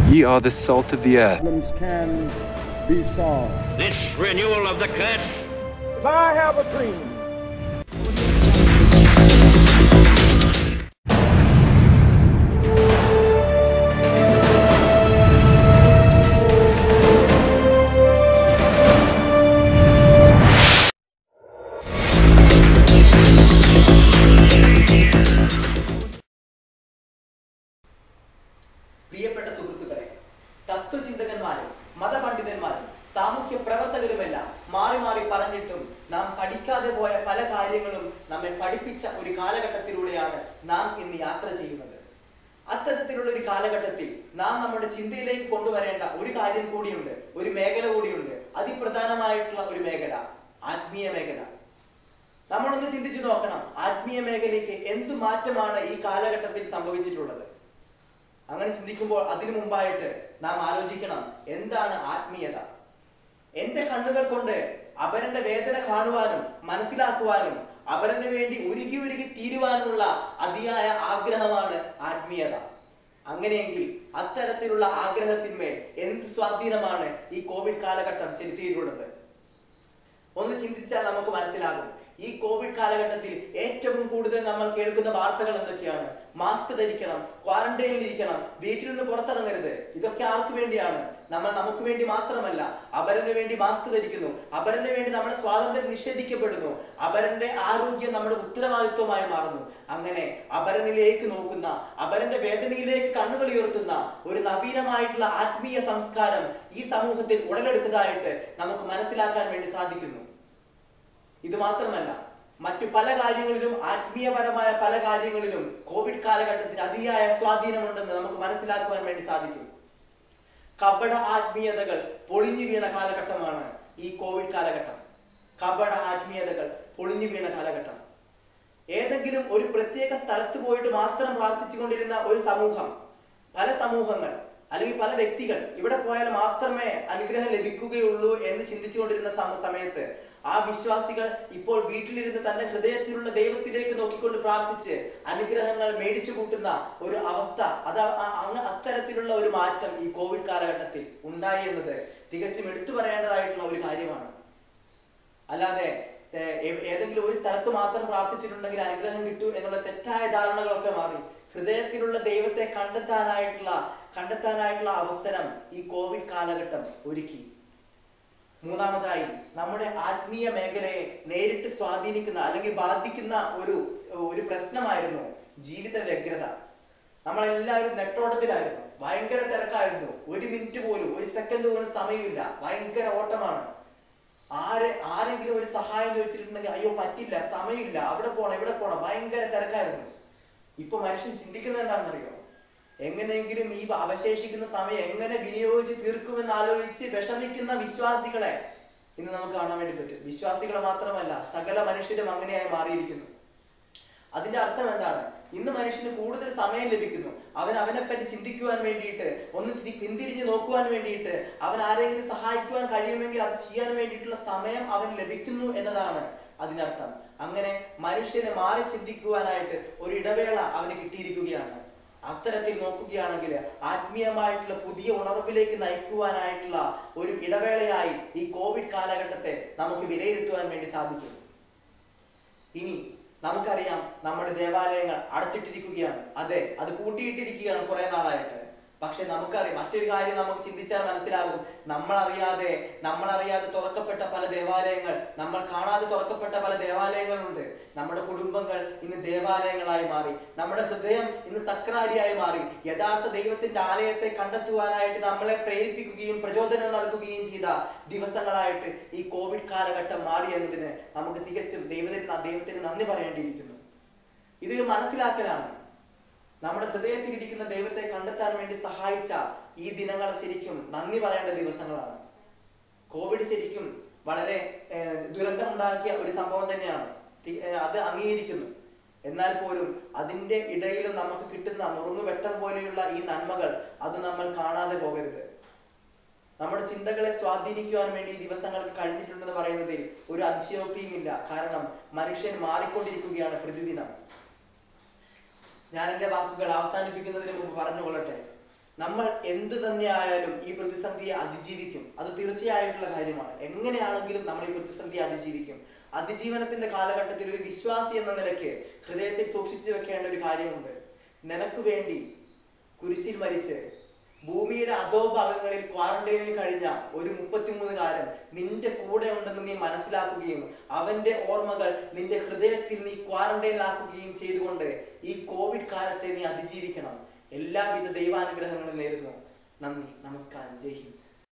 Ye are the salt of the earth. problems can be solved. This renewal of the curse If I have a dream, പ്രിയപ്പെട്ട സുഹൃത്തുക്കളെ തത്വചിന്തകന്മാരും മതപണ്ഡിതന്മാരും സാമൂഹ്യ പ്രവർത്തകരുമെല്ലാം മാറി മാറി പറഞ്ഞിട്ടും നാം പഠിക്കാതെ പോയ പല കാര്യങ്ങളും നമ്മെ പഠിപ്പിച്ച ഒരു കാലഘട്ടത്തിലൂടെയാണ് നാം ഇന്ന് യാത്ര ചെയ്യുന്നത് അത്തരത്തിലുള്ള ഒരു കാലഘട്ടത്തിൽ നാം നമ്മുടെ ചിന്തയിലേക്ക് കൊണ്ടുവരേണ്ട ഒരു കാര്യം കൂടിയുണ്ട് ഒരു മേഖല കൂടിയുണ്ട് അതിപ്രധാനമായിട്ടുള്ള ഒരു മേഖല ആത്മീയ മേഖല നമ്മളൊന്ന് ചിന്തിച്ചു നോക്കണം ആത്മീയ മേഖലയ്ക്ക് എന്ത് മാറ്റമാണ് ഈ കാലഘട്ടത്തിൽ സംഭവിച്ചിട്ടുള്ളത് അങ്ങനെ ചിന്തിക്കുമ്പോൾ അതിനു മുമ്പായിട്ട് നാം ആലോചിക്കണം എന്താണ് ആത്മീയത എന്റെ കണ്ണുകൾ കൊണ്ട് അപരന്റെ വേദന കാണുവാനും മനസ്സിലാക്കുവാനും അപരന് വേണ്ടി ഉരുകി ഉരുകി തീരുവാനുമുള്ള അതിയായ ആഗ്രഹമാണ് ആത്മീയത അങ്ങനെയെങ്കിൽ അത്തരത്തിലുള്ള ആഗ്രഹത്തിന്മേൽ എന്ത് സ്വാധീനമാണ് ഈ കോവിഡ് കാലഘട്ടം ചെലുത്തിയിട്ടുള്ളത് ഒന്ന് ചിന്തിച്ചാൽ നമുക്ക് മനസ്സിലാകും ഈ കോവിഡ് കാലഘട്ടത്തിൽ ഏറ്റവും കൂടുതൽ നമ്മൾ കേൾക്കുന്ന വാർത്തകൾ എന്തൊക്കെയാണ് മാസ്ക് ധരിക്കണം ക്വാറന്റൈനിൽ ഇരിക്കണം വീട്ടിൽ നിന്ന് പുറത്തിറങ്ങരുത് ഇതൊക്കെ ആർക്ക് വേണ്ടിയാണ് നമ്മൾ നമുക്ക് വേണ്ടി മാത്രമല്ല അപരന് വേണ്ടി മാസ്ക് ധരിക്കുന്നു അപരന് വേണ്ടി നമ്മുടെ സ്വാതന്ത്ര്യം നിഷേധിക്കപ്പെടുന്നു അപരന്റെ ആരോഗ്യം നമ്മുടെ ഉത്തരവാദിത്വമായി മാറുന്നു അങ്ങനെ അപരനിലേക്ക് നോക്കുന്ന അപരന്റെ വേദനയിലേക്ക് കണ്ണുകൾ ഉയർത്തുന്ന ഒരു നവീനമായിട്ടുള്ള ആത്മീയ സംസ്കാരം ഈ സമൂഹത്തിൽ ഉടലെടുത്തതായിട്ട് നമുക്ക് മനസ്സിലാക്കാൻ വേണ്ടി സാധിക്കുന്നു ഇത് മാത്രമല്ല മറ്റു പല കാര്യങ്ങളിലും ആത്മീയപരമായ പല കാര്യങ്ങളിലും കോവിഡ് കാലഘട്ടത്തിൽ അതിയായ സ്വാധീനമുണ്ടെന്ന് നമുക്ക് മനസ്സിലാക്കുവാൻ വേണ്ടി സാധിക്കും കപട ആത്മീയതകൾ പൊളിഞ്ഞു വീണ കാലഘട്ടമാണ് ഈ കോവിഡ് കാലഘട്ടം കപട ആത്മീയതകൾ പൊളിഞ്ഞു വീണ കാലഘട്ടം ഏതെങ്കിലും ഒരു പ്രത്യേക സ്ഥലത്ത് പോയിട്ട് മാത്രം പ്രാർത്ഥിച്ചുകൊണ്ടിരുന്ന ഒരു സമൂഹം പല സമൂഹങ്ങൾ അല്ലെങ്കിൽ പല വ്യക്തികൾ ഇവിടെ പോയാൽ മാത്രമേ അനുഗ്രഹം ലഭിക്കുകയുള്ളൂ എന്ന് ചിന്തിച്ചുകൊണ്ടിരുന്ന സമ- സമയത്ത് ആ വിശ്വാസികൾ ഇപ്പോൾ വീട്ടിലിരുന്ന് തന്റെ ഹൃദയത്തിലുള്ള ദൈവത്തിലേക്ക് നോക്കിക്കൊണ്ട് പ്രാർത്ഥിച്ച് അനുഗ്രഹങ്ങൾ മേടിച്ചു കൂട്ടുന്ന ഒരു അവസ്ഥ അത് ആ- ആ- അങ്ങ് അത്തരത്തിലുള്ള ഒരു മാറ്റം ഈ കോവിഡ് കാലഘട്ടത്തിൽ ഉണ്ടായി എന്നത് തികച്ചും എടുത്തു പറയേണ്ടതായിട്ടുള്ള ഒരു കാര്യമാണ് അല്ലാതെ ഏർ, ഏ- ഏതെങ്കിലും ഒരു സ്ഥലത്ത് മാത്രം പ്രാർത്ഥിച്ചിട്ടുണ്ടെങ്കിൽ അനുഗ്രഹം കിട്ടൂ എന്നുള്ള തെറ്റായ ധാരണകളൊക്കെ മാറി ഹൃദയത്തിലുള്ള ദൈവത്തെ കണ്ടെത്താനായിട്ടുള്ള കണ്ടെത്താനായിട്ടുള്ള അവസരം ഈ കോവിഡ് കാലഘട്ടം ഒരുക്കി മൂന്നാമതായി നമ്മുടെ ആത്മീയ മേഖലയെ നേരിട്ട് സ്വാധീനിക്കുന്ന അല്ലെങ്കിൽ ബാധിക്കുന്ന ഒരു ഒരു പ്രശ്നമായിരുന്നു ജീവിത വ്യഗ്രത നമ്മളെല്ലാവരും നെട്ടോട്ടത്തിലായിരുന്നു ഭയങ്കര തിരക്കായിരുന്നു ഒരു മിനിറ്റ് പോലും ഒരു സെക്കൻഡ് പോലും സമയമില്ല ഭയങ്കര ഓട്ടമാണ് ആരെ ആരെങ്കിലും ഒരു സഹായം ചോദിച്ചിട്ടുണ്ടെങ്കിൽ അയ്യോ പറ്റില്ല സമയമില്ല അവിടെ പോണം ഇവിടെ പോണം ഭയങ്കര തിരക്കായിരുന്നു ഇപ്പൊ മനുഷ്യൻ ചിന്തിക്കുന്നത് എന്താണെന്നറിയോ എങ്ങനെയെങ്കിലും ഈ അവശേഷിക്കുന്ന സമയം എങ്ങനെ വിനിയോഗിച്ച് തീർക്കുമെന്ന് ആലോചിച്ച് വിഷമിക്കുന്ന വിശ്വാസികളെ ഇന്ന് നമുക്ക് കാണാൻ വേണ്ടി പറ്റും വിശ്വാസികളെ മാത്രമല്ല സകല മനുഷ്യരും അങ്ങനെയായി മാറിയിരിക്കുന്നു അതിന്റെ അർത്ഥം എന്താണ് ഇന്ന് മനുഷ്യന് കൂടുതൽ സമയം ലഭിക്കുന്നു അവൻ അവനെ പറ്റി ചിന്തിക്കുവാൻ വേണ്ടിയിട്ട് ഒന്ന് തിരി- പിന്തിരിഞ്ഞ് നോക്കുവാൻ വേണ്ടിയിട്ട് അവൻ ആരെങ്കിലും സഹായിക്കുവാൻ കഴിയുമെങ്കിൽ അത് ചെയ്യാൻ വേണ്ടിയിട്ടുള്ള സമയം അവൻ ലഭിക്കുന്നു എന്നതാണ് അതിനർത്ഥം അങ്ങനെ മനുഷ്യനെ മാറി ചിന്തിക്കുവാനായിട്ട് ഒരു ഇടവേള അവന് കിട്ടിയിരിക്കുകയാണ് അത്തരത്തിൽ നോക്കുകയാണെങ്കിൽ ആത്മീയമായിട്ടുള്ള പുതിയ ഉണർവിലേക്ക് നയിക്കുവാനായിട്ടുള്ള ഒരു ഇടവേളയായി ഈ കോവിഡ് കാലഘട്ടത്തെ നമുക്ക് വിലയിരുത്തുവാൻ വേണ്ടി സാധിക്കും ഇനി നമുക്കറിയാം നമ്മുടെ ദേവാലയങ്ങൾ അടച്ചിട്ടിരിക്കുകയാണ് അതെ അത് പൂട്ടിയിട്ടിരിക്കുകയാണ് കുറെ നാളായിട്ട് പക്ഷെ നമുക്കറിയാം മറ്റൊരു കാര്യം നമുക്ക് ചിന്തിച്ചാൽ മനസ്സിലാകും നമ്മളറിയാതെ നമ്മളറിയാതെ തുറക്കപ്പെട്ട പല ദേവാലയങ്ങൾ നമ്മൾ കാണാതെ തുറക്കപ്പെട്ട പല ദേവാലയങ്ങളുണ്ട് നമ്മുടെ കുടുംബങ്ങൾ ഇന്ന് ദേവാലയങ്ങളായി മാറി നമ്മുടെ ഹൃദയം ഇന്ന് സക്രാരിയായി മാറി യഥാർത്ഥ ദൈവത്തിന്റെ ആലയത്തെ കണ്ടെത്തുവാനായിട്ട് നമ്മളെ പ്രേരിപ്പിക്കുകയും പ്രചോദനം നൽകുകയും ചെയ്ത ദിവസങ്ങളായിട്ട് ഈ കോവിഡ് കാലഘട്ടം മാറി എന്നതിന് നമുക്ക് തികച്ചും ദൈവത്തിന് ദൈവത്തിന് നന്ദി പറയേണ്ടിയിരിക്കുന്നു ഇതൊരു മനസ്സിലാക്കലാണ് നമ്മുടെ ഹൃദയത്തിൽ ഇരിക്കുന്ന ദൈവത്തെ കണ്ടെത്താൻ വേണ്ടി സഹായിച്ച ഈ ദിനങ്ങൾ ശരിക്കും നന്ദി പറയേണ്ട ദിവസങ്ങളാണ് കോവിഡ് ശരിക്കും വളരെ ഏർ, ദുരന്തമുണ്ടാക്കിയ ഒരു സംഭവം തന്നെയാണ് തി- ഏർ, അത് അംഗീകരിക്കുന്നു എന്നാൽ പോലും അതിന്റെ ഇടയിലും നമുക്ക് കിട്ടുന്ന നുറുങ്ങുവെട്ടം പോലെയുള്ള ഈ നന്മകൾ അത് നമ്മൾ കാണാതെ പോകരുത് നമ്മുടെ ചിന്തകളെ സ്വാധീനിക്കുവാൻ വേണ്ടി ഈ ദിവസങ്ങൾക്ക് കഴിഞ്ഞിട്ടുണ്ടെന്ന് പറയുന്നതിൽ ഒരു അതിശയോക്തിയുമില്ല കാരണം മനുഷ്യൻ മാറിക്കൊണ്ടിരിക്കുകയാണ് പ്രതിദിനം ഞാൻ എന്റെ വാക്കുകൾ അവസാനിപ്പിക്കുന്നതിന് മുമ്പ് പറഞ്ഞുകൊള്ളട്ടെ നമ്മൾ എന്തു തന്നെയായാലും ഈ പ്രതിസന്ധിയെ അതിജീവിക്കും അത് തീർച്ചയായിട്ടുള്ള കാര്യമാണ് എങ്ങനെയാണെങ്കിലും നമ്മൾ ഈ പ്രതിസന്ധിയെ അതിജീവിക്കും അതിജീവനത്തിന്റെ കാലഘട്ടത്തിൽ ഒരു വിശ്വാസി എന്ന നിലയ്ക്ക് ഹൃദയത്തിൽ സൂക്ഷിച്ചു വെക്കേണ്ട ഒരു കാര്യമുണ്ട് നിനക്ക് വേണ്ടി കുരിശിൽ മരിച്ച് ഭൂമിയുടെ അധോഭാഗങ്ങളിൽ ക്വാറന്റൈനിൽ കഴിഞ്ഞ ഒരു മുപ്പത്തിമൂന്നുകാരൻ നിന്റെ കൂടെ ഉണ്ടെന്ന് നീ മനസ്സിലാക്കുകയും അവന്റെ ഓർമ്മകൾ നിന്റെ ഹൃദയത്തിൽ നീ ക്വാറന്റൈനിലാക്കുകയും ചെയ്തുകൊണ്ട് ഈ കോവിഡ് കാലത്തെ നീ അതിജീവിക്കണം എല്ലാവിധ ദൈവാനുഗ്രഹങ്ങളും നേരുന്നു നന്ദി നമസ്കാരം ജയ് ഹിന്ദ്